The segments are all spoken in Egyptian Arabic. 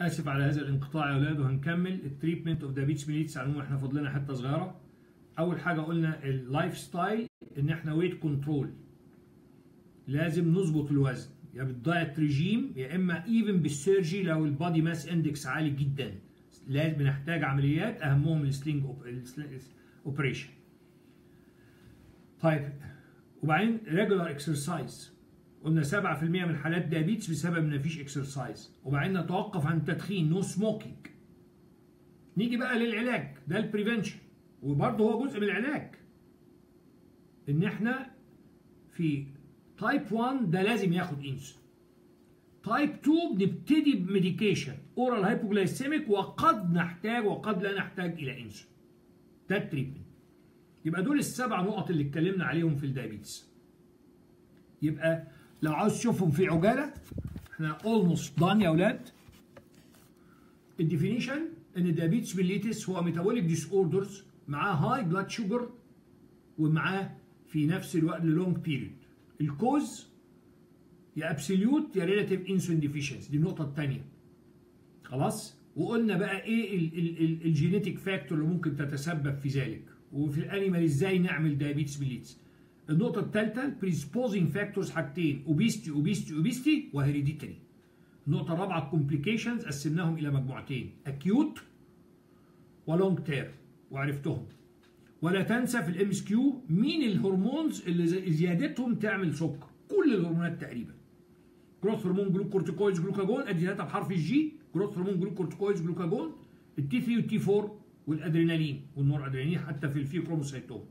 اسف على هذا الانقطاع يا اولاد وهنكمل التريتمنت اوف دايابيتس ميليتس على العموم احنا فاضلنا حته صغيره اول حاجه قلنا اللايف ستايل ان احنا ويت كنترول لازم نظبط الوزن يا بالدايت ريجيم يا اما ايفن بالسيرجي لو البادي ماس اندكس عالي جدا لازم بنحتاج عمليات اهمهم السلينج اوبريشن طيب وبعدين ريجولار اكسرسايز قلنا 7% من حالات دايابيتس بسبب ان مفيش اكسرسايز وبعدين نتوقف عن التدخين نو سموكينج نيجي بقى للعلاج ده البريفنشن وبرضه هو جزء من العلاج ان احنا في تايب 1 ده لازم ياخد انسولين تايب 2 بنبتدي بميديكيشن اورال هايبوجلايسيميك وقد نحتاج وقد لا نحتاج الى انسولين ده التريتمنت يبقى دول السبع نقط اللي اتكلمنا عليهم في الدايابيتس يبقى لو عاوز تشوفهم في عجاله احنا اولموست دان يا اولاد الديفينيشن ان الدايابيتس ميليتس هو ميتابوليك ديس اوردرز معاه هاي بلاد شوجر ومعاه في نفس الوقت لونج بيريود الكوز يا ابسوليوت يا ريلاتيف انسولين ديفيشنسي دي النقطه الثانيه خلاص وقلنا بقى ايه الجينيتيك فاكتور اللي ممكن تتسبب في ذلك وفي الانيمال ازاي نعمل دايابيتس ميليتس النقطة الثالثة البريسبوزنج فاكتورز حاجتين اوبيستي اوبيستي اوبيستي وهيريديتري. النقطة الرابعة الكومبليكيشنز قسمناهم إلى مجموعتين اكيوت ولونج تيرم وعرفتهم. ولا تنسى في الام اس كيو مين الهرمونز اللي زيادتهم تعمل سكر؟ كل الهرمونات تقريبا. جروث هرمون جلوكورتيكويدز جلوكاجون ادي ثلاثة بحرف الجي جروث هرمون جلوكورتيكويدز جلوكاجون التي 3 والتي 4 والادرينالين والنور ادرينالين حتى في الفي كروموسايتوم.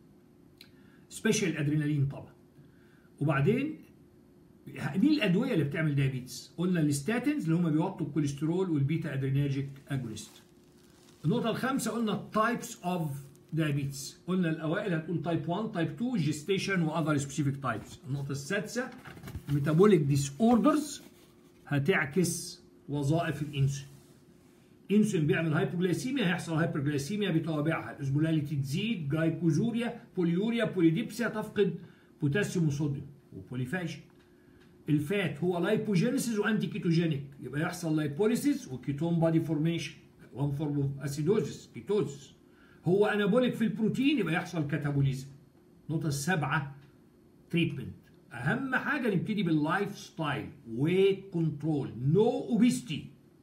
سبيشال ادرينالين طبعا وبعدين دي الادويه اللي بتعمل دايابيتس قلنا الستاتينز اللي هم بيوطوا الكوليسترول والبيتا ادرينرجيك اجونست النقطه الخامسه قلنا تايبس اوف دايابيتس قلنا الاوائل هتقول تايب 1 تايب 2 جيستيشن واذر سبيسيفيك تايبس النقطه السادسه ميتابوليك ديس اوردرز هتعكس وظائف الانسولين انسولين بيعمل هايبوجلايسيميا هيحصل هايبرجلايسيميا بتوابعها الاسمولاليتي تزيد جلايكوزوريا بوليوريا بوليديبسيا تفقد بوتاسيوم وصوديوم وبوليفاجن الفات هو لايبوجينيسيس وانتي كيتوجينيك يبقى يحصل لايبوليسيس وكيتون بادي فورميشن وان فورم اوف اسيدوزيس كيتوزيس هو انابوليك في البروتين يبقى يحصل كاتابوليزم النقطه السابعه تريتمنت اهم حاجه نبتدي باللايف ستايل ويت كنترول نو اوبيستي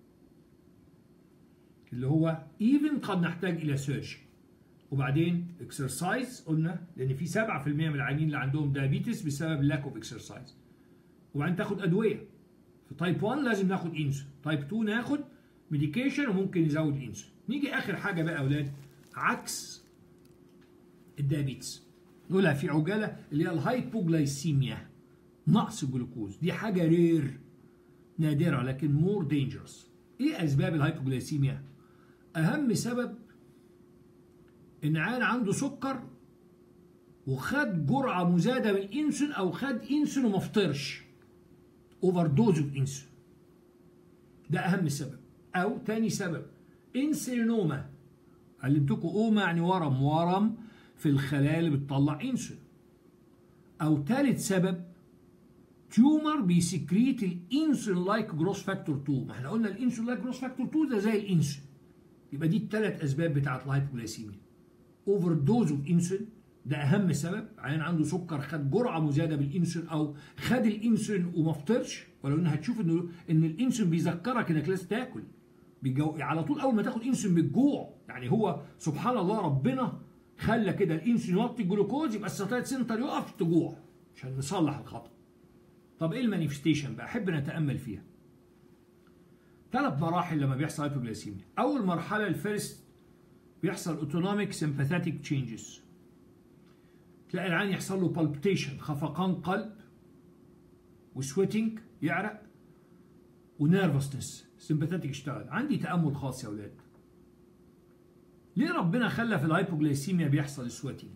اللي هو ايفن قد نحتاج الى سيرجري وبعدين اكسرسايز قلنا لان في 7% من العيانين اللي عندهم دايابيتس بسبب لاك اوف اكسرسايز وبعدين تاخد ادويه في تايب 1 لازم ناخد انسولين تايب 2 ناخد ميديكيشن وممكن نزود انسولين نيجي اخر حاجه بقى يا اولاد عكس الدايابيتس نقولها في عجاله اللي هي الهايبوجلايسيميا نقص الجلوكوز دي حاجه رير نادره لكن مور دينجرس ايه اسباب الهايبوجلايسيميا اهم سبب ان عيان عنده سكر وخد جرعه مزاده من الانسولين او خد انسولين وما فطرش اوفر دوز اوف انسولين ده اهم سبب او تاني سبب انسولينوما علمتكم اوما يعني ورم ورم في الخلايا اللي بتطلع انسولين او ثالث سبب تيومر بيسكريت الانسولين لايك جروس فاكتور 2 ما احنا قلنا الانسولين لايك جروس فاكتور 2 ده زي الانسولين يبقى دي الثلاث اسباب بتاعت الهايبوجلايسيميا اوفر دوز اوف انسولين ده اهم سبب عيان عنده سكر خد جرعه مزاده بالانسولين او خد الانسولين وما فطرش ولو ان هتشوف انه ان الانسولين بيذكرك انك لازم تاكل بيجو... على طول اول ما تاخد انسولين بالجوع يعني هو سبحان الله ربنا خلى كده الانسولين يوطي الجلوكوز يبقى الستايت سنتر يقف تجوع عشان نصلح الخطا طب ايه المانيفستيشن بقى احب نتامل فيها ثلاث مراحل لما بيحصل هايبوجلايسيميا اول مرحله الفيرست بيحصل اوتونوميك سمباثيك تشينجز تلاقي العين يحصل له بالبيتيشن خفقان قلب وسويتنج يعرق ونيرفسنس سمباثيك يشتغل عندي تامل خاص يا اولاد ليه ربنا خلى في الهايبوجلايسيميا بيحصل سويتنج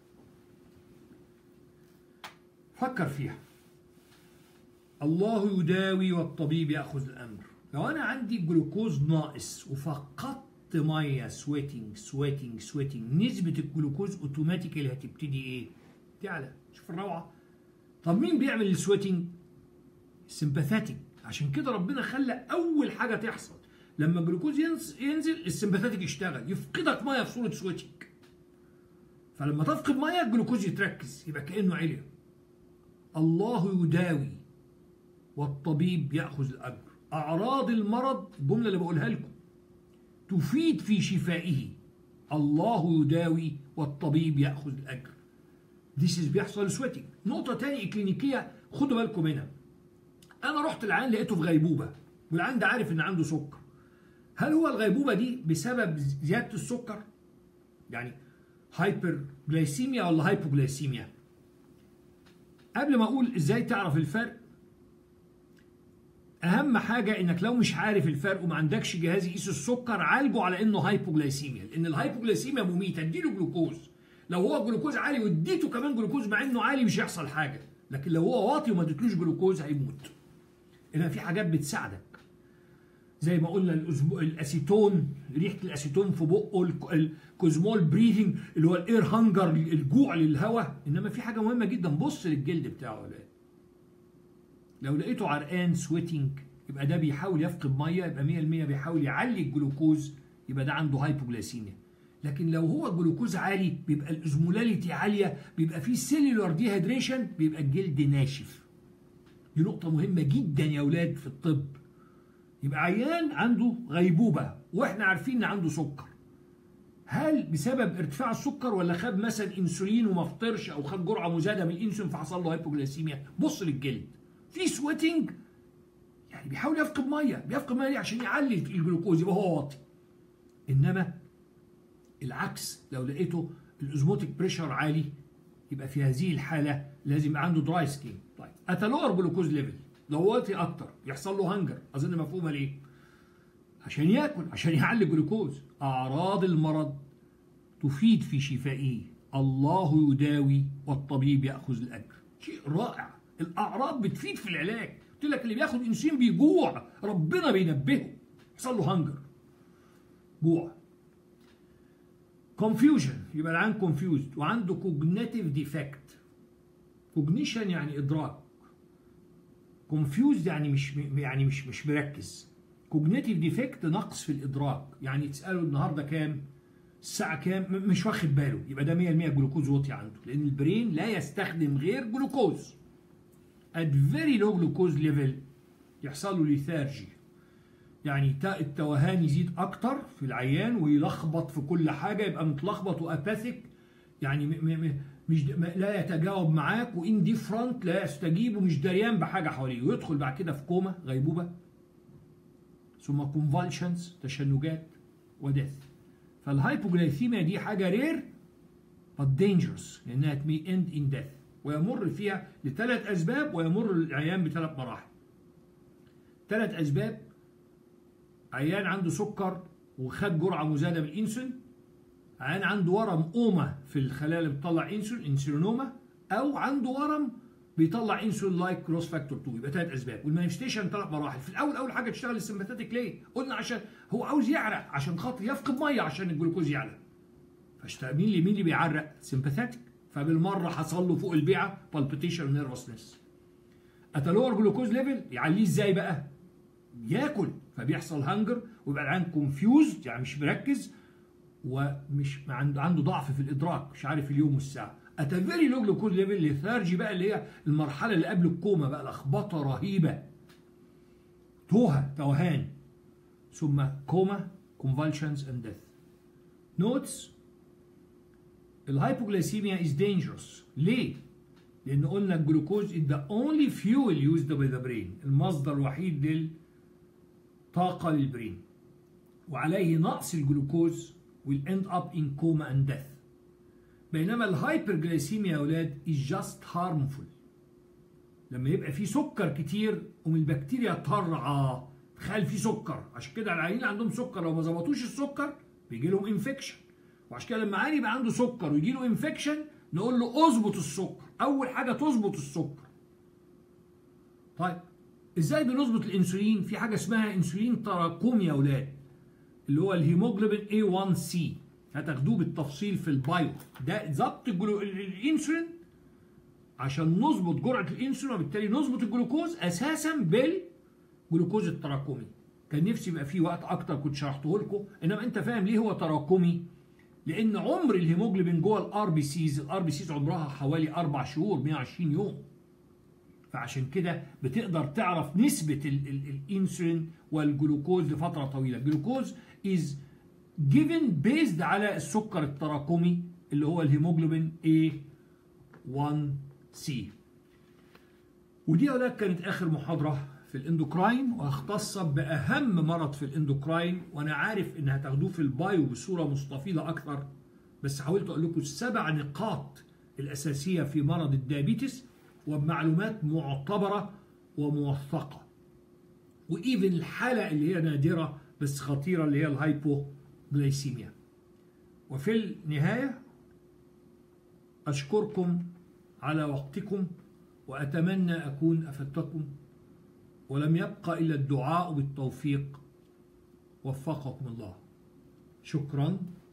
فكر فيها الله يداوي والطبيب ياخذ الامر لو انا عندي جلوكوز ناقص وفقدت ميه سويتنج سويتنج سويتنج نسبه الجلوكوز اوتوماتيكالي هتبتدي ايه تعلى شوف الروعه طب مين بيعمل السويتنج السمباثيك عشان كده ربنا خلى اول حاجه تحصل لما الجلوكوز ينزل السمباثيك يشتغل يفقدك ميه في صوره سويتشنج فلما تفقد ميه الجلوكوز يتركز يبقى كانه علم الله يداوي والطبيب ياخذ الاجر اعراض المرض الجمله اللي بقولها لكم تفيد في شفائه الله يداوي والطبيب ياخذ الاجر This is بيحصل سويتنج نقطه تانية كلينيكيه خدوا بالكم منها انا رحت العيان لقيته في غيبوبه والعيان ده عارف ان عنده سكر هل هو الغيبوبه دي بسبب زياده السكر يعني هايبر جلايسيميا ولا هايبوجلايسيميا قبل ما اقول ازاي تعرف الفرق اهم حاجه انك لو مش عارف الفرق وما عندكش جهاز يقيس السكر عالجه على انه هايبوجلايسيميا لان الهايبوجلايسيميا مميته اديله جلوكوز لو هو جلوكوز عالي واديته كمان جلوكوز مع انه عالي مش هيحصل حاجه لكن لو هو واطي وما اديتلوش جلوكوز هيموت اذا في حاجات بتساعدك زي ما قلنا الاسيتون ريحه الاسيتون في بقه الكوزمول بريثنج اللي هو الاير هانجر الجوع للهواء انما في حاجه مهمه جدا بص للجلد بتاعه ولا لو لقيته عرقان سويتنج يبقى ده بيحاول يفقد ميه يبقى 100% بيحاول يعلي الجلوكوز يبقى ده عنده هايبوجلاسيميا لكن لو هو الجلوكوز عالي بيبقى الازمولاليتي عاليه بيبقى في سيلولار ديهيدريشن بيبقى الجلد ناشف دي نقطة مهمة جدا يا أولاد في الطب يبقى عيان عنده غيبوبة واحنا عارفين ان عنده سكر هل بسبب ارتفاع السكر ولا خد مثلا انسولين وما فطرش او خد جرعه مزايده من الانسولين فحصل له هايبوجلاسيميا بص للجلد في سويتنج يعني بيحاول يفقد ميه بيفقد ميه ليه عشان يعلي الجلوكوز يبقى هو واطي انما العكس لو لقيته الازموتيك بريشر عالي يبقى في هذه الحاله لازم يبقى عنده دراي سكين طيب اتلور جلوكوز ليفل لو واطي اكتر يحصل له هنجر اظن مفهومه ليه عشان ياكل عشان يعلي جلوكوز اعراض المرض تفيد في شفائه الله يداوي والطبيب ياخذ الاجر شيء رائع الاعراض بتفيد في العلاج قلت لك اللي بياخد انسولين بيجوع ربنا بينبهه يحصل له هنجر جوع كونفيوجن يبقى العين كونفيوزد وعنده كوجنيتيف ديفكت كوجنيشن يعني ادراك كونفيوزد يعني مش يعني مش مش مركز كوجنيتيف ديفكت نقص في الادراك يعني تساله النهارده كام الساعه كام مش واخد باله يبقى ده 100% جلوكوز واطي عنده لان البرين لا يستخدم غير جلوكوز at very low glucose level يحصل له ليثارجي يعني التوهان يزيد اكتر في العيان ويلخبط في كل حاجه يبقى متلخبط واباثيك يعني مش لا يتجاوب معاك وانديفرنت لا يستجيب ومش دريان بحاجه حواليه ويدخل بعد كده في كوما غيبوبه ثم كونفالشنز تشنجات وديث فالهايبوجلايثيميا دي حاجه رير but dangerous لانها تمي end in death ويمر فيها لثلاث اسباب ويمر العيان بثلاث مراحل ثلاث اسباب عيان عنده سكر وخد جرعه مزايده من الانسولين عيان عنده ورم اوما في الخلايا اللي بتطلع انسولين انسولينوما او عنده ورم بيطلع انسولين لايك كروس فاكتور 2 يبقى ثلاث اسباب والمانيفستيشن ثلاث مراحل في الاول اول حاجه تشتغل السمباثيك ليه؟ قلنا عشان هو عاوز يعرق عشان خاطر يفقد ميه عشان الجلوكوز يعلى فمين اللي مين اللي بيعرق؟ سمباثيك فبالمره حصل له فوق البيعه بالبيتيشن نيرفسنس اتلور جلوكوز ليفل يعليه ازاي بقى؟ ياكل فبيحصل هانجر ويبقى العيان كونفيوزد يعني مش مركز ومش عنده عنده ضعف في الادراك مش عارف اليوم والساعه ات فيري لو جلوكوز ليفل ليثارجي بقى اللي هي المرحله اللي قبل الكوما بقى لخبطه رهيبه توهه توهان ثم كوما convulsions and death notes الهايبوغليسيميا is dangerous ليه؟ لأن قلنا الجلوكوز is the only fuel used by the brain المصدر الوحيد للطاقة للبرين وعليه نقص الجلوكوز will end up in coma and death بينما الهايبرجلايسيميا يا اولاد is just harmful لما يبقى في سكر كتير ومن البكتيريا ترعى تخيل في سكر عشان كده العيانين عندهم سكر لو ما ظبطوش السكر بيجي لهم انفكشن وعشان كده لما عيان يبقى عنده سكر ويجي له انفكشن نقول له اظبط السكر اول حاجه تظبط السكر طيب ازاي بنظبط الانسولين في حاجه اسمها انسولين تراكمي يا اولاد اللي هو الهيموجلوبين A1C هتاخدوه بالتفصيل في البايو ده ضبط الانسولين عشان نظبط جرعه الانسولين وبالتالي نظبط الجلوكوز اساسا جلوكوز التراكمي كان نفسي يبقى فيه وقت اكتر كنت شرحته لكم انما انت فاهم ليه هو تراكمي لان عمر الهيموجلوبين جوه الار بي سيز الار بي سيز عمرها حوالي اربع شهور 120 يوم فعشان كده بتقدر تعرف نسبة الانسولين والجلوكوز لفترة طويلة الجلوكوز is given based على السكر التراكمي اللي هو الهيموجلوبين A1C ودي أولاد كانت آخر محاضرة في الاندوكراين وهختص بأهم مرض في الاندوكراين وأنا عارف إن هتاخدوه في البايو بصورة مستفيضة أكثر بس حاولت أقول لكم السبع نقاط الأساسية في مرض الديابيتس وبمعلومات معتبرة وموثقة وإيفن الحالة اللي هي نادرة بس خطيرة اللي هي الهايبوغليسيميا وفي النهاية أشكركم على وقتكم وأتمنى أكون أفدتكم ولم يبقى إلا الدعاء بالتوفيق وفقكم الله شكرا